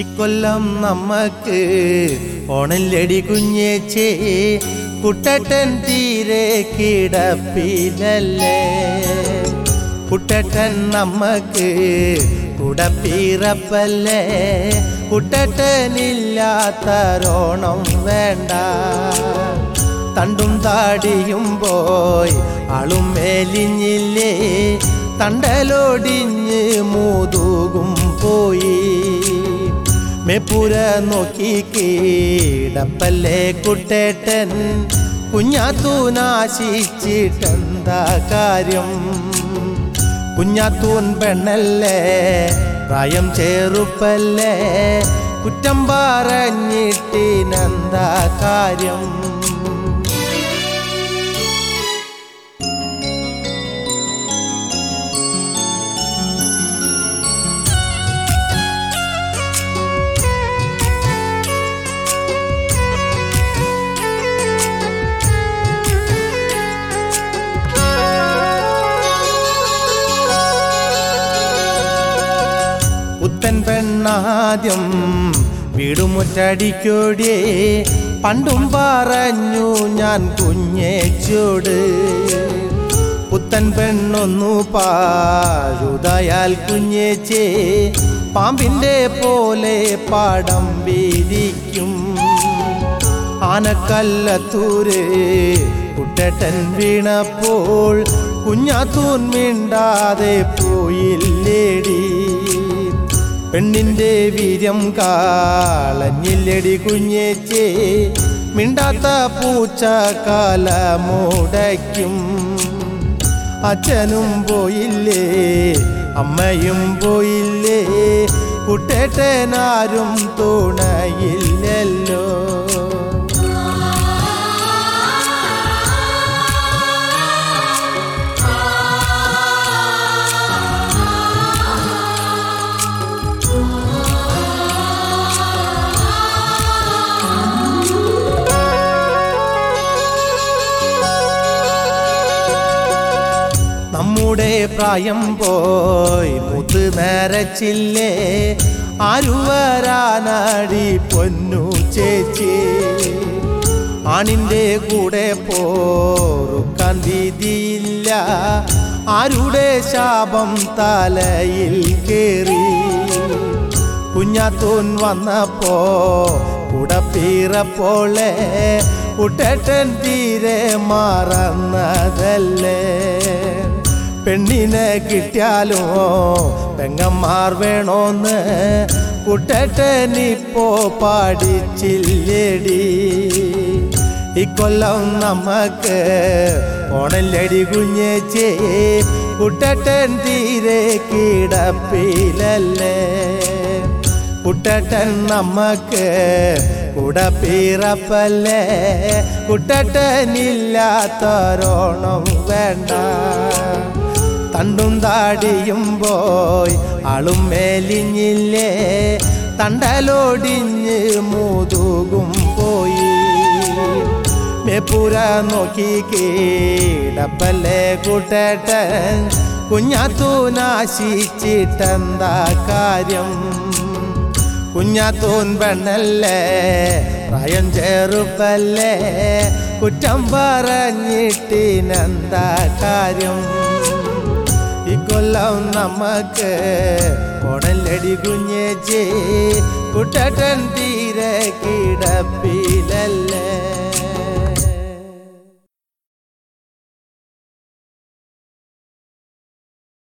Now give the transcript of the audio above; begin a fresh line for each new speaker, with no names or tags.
ഇക്കൊല്ലം നമ്മക്ക് ഓണല്ലടി കുഞ്ഞേച്ചേ കുട്ടട്ടൻ തീരെ കിടപ്പിലല്ലേ കുട്ടട്ടൻ നമ്മക്ക് കുടപ്പീറപ്പല്ലേ കുട്ടട്ടനില്ലാത്തരോണം വേണ്ട തണ്ടും താടിയും പോയി ആളും മേലിഞ്ഞില്ലേ തണ്ടലൊടിഞ്ഞ് മൂതുകും പോയി മെപ്പുര നോക്കി കീടപ്പല്ലേ കുട്ടേട്ടൻ കുഞ്ഞാത്തൂനാശിച്ചിട്ടെന്താ കാര്യം കുഞ്ഞാത്തൂൻ പെണ്ണല്ലേ പ്രായം ചേറുപ്പല്ലേ കുറ്റം പറഞ്ഞിട്ടിനെന്താ കാര്യം പുത്തൻ പെണ്ണാദ്യം വീടുമുറ്റടിക്കോടിയേ പണ്ടും പറഞ്ഞു ഞാൻ കുഞ്ഞേച്ചോട് പുത്തൻ പെണ്ണൊന്നു പാഴുതായാൽ കുഞ്ഞേച്ചേ പാമ്പിൻ്റെ പോലെ പാടം വീരിക്കും ആനക്കല്ലത്തൂര് കുട്ടട്ടൻ വീണപ്പോൾ കുഞ്ഞാത്തൂൻ മിണ്ടാതെ പോയില്ലേടി പെണ്ണിന്റെ വീര്യം കാളഞ്ഞില്ലടി കുഞ്ഞേച്ചേ മിണ്ടാത്ത പൂച്ച കാല മുടയ്ക്കും അച്ഛനും പോയില്ലേ അമ്മയും പോയില്ലേ കുട്ടേട്ടനാരും തുണയില്ലല്ലോ നമ്മുടെ പ്രായം പോയി മുത്ത് നരച്ചില്ലേ ആരു വരാനടി പൊന്നു ചേച്ചി ആണിൻ്റെ കൂടെ പോറുക്കാൻ വിധിയില്ല ആരുടെ ശാപം തലയിൽ കേറി കുഞ്ഞാത്തൂൻ വന്നപ്പോ കുടപ്പീറപ്പോളെ കുട്ടേട്ടൻ തീരെ മറന്നതല്ലേ പെണ്ണിനെ കിട്ടിയാലോ പെങ്ങന്മാർ വേണോന്ന് കുട്ടേട്ടനിപ്പോ പാടിച്ചില്ലേടി ഇക്കൊല്ലം നമുക്ക് ഓണല്ലടി കുഞ്ഞേച്ചേ കുട്ടട്ടൻ തീരെ കിടപ്പിലല്ലേ കുട്ടട്ടൻ നമുക്ക് കുടപ്പീറപ്പല്ലേ കുട്ടട്ടനില്ലാത്തോരോണം വേണ്ട തണ്ടും താടിയും പോയി ആളും മേലിഞ്ഞില്ലേ തണ്ടലൊടിഞ്ഞ് മൂതുകും പോയി മെപ്പുര നോക്കി കീടപ്പല്ലേ കൂട്ടേട്ടൻ കുഞ്ഞാത്തൂനാശിച്ചിട്ടെന്താ കാര്യം കുഞ്ഞാത്തൂൻ പെണ്ണല്ലേ പ്രായം ചേറുപ്പല്ലേ കുറ്റം പറഞ്ഞിട്ടിനെന്താ കാര്യം ഇക്കൊല്ലം നമുക്ക് കൊടലടി കുഞ്ഞേച്ചി കുട്ടട്ടൻ തീരെ കിടപ്പിലല്ലേ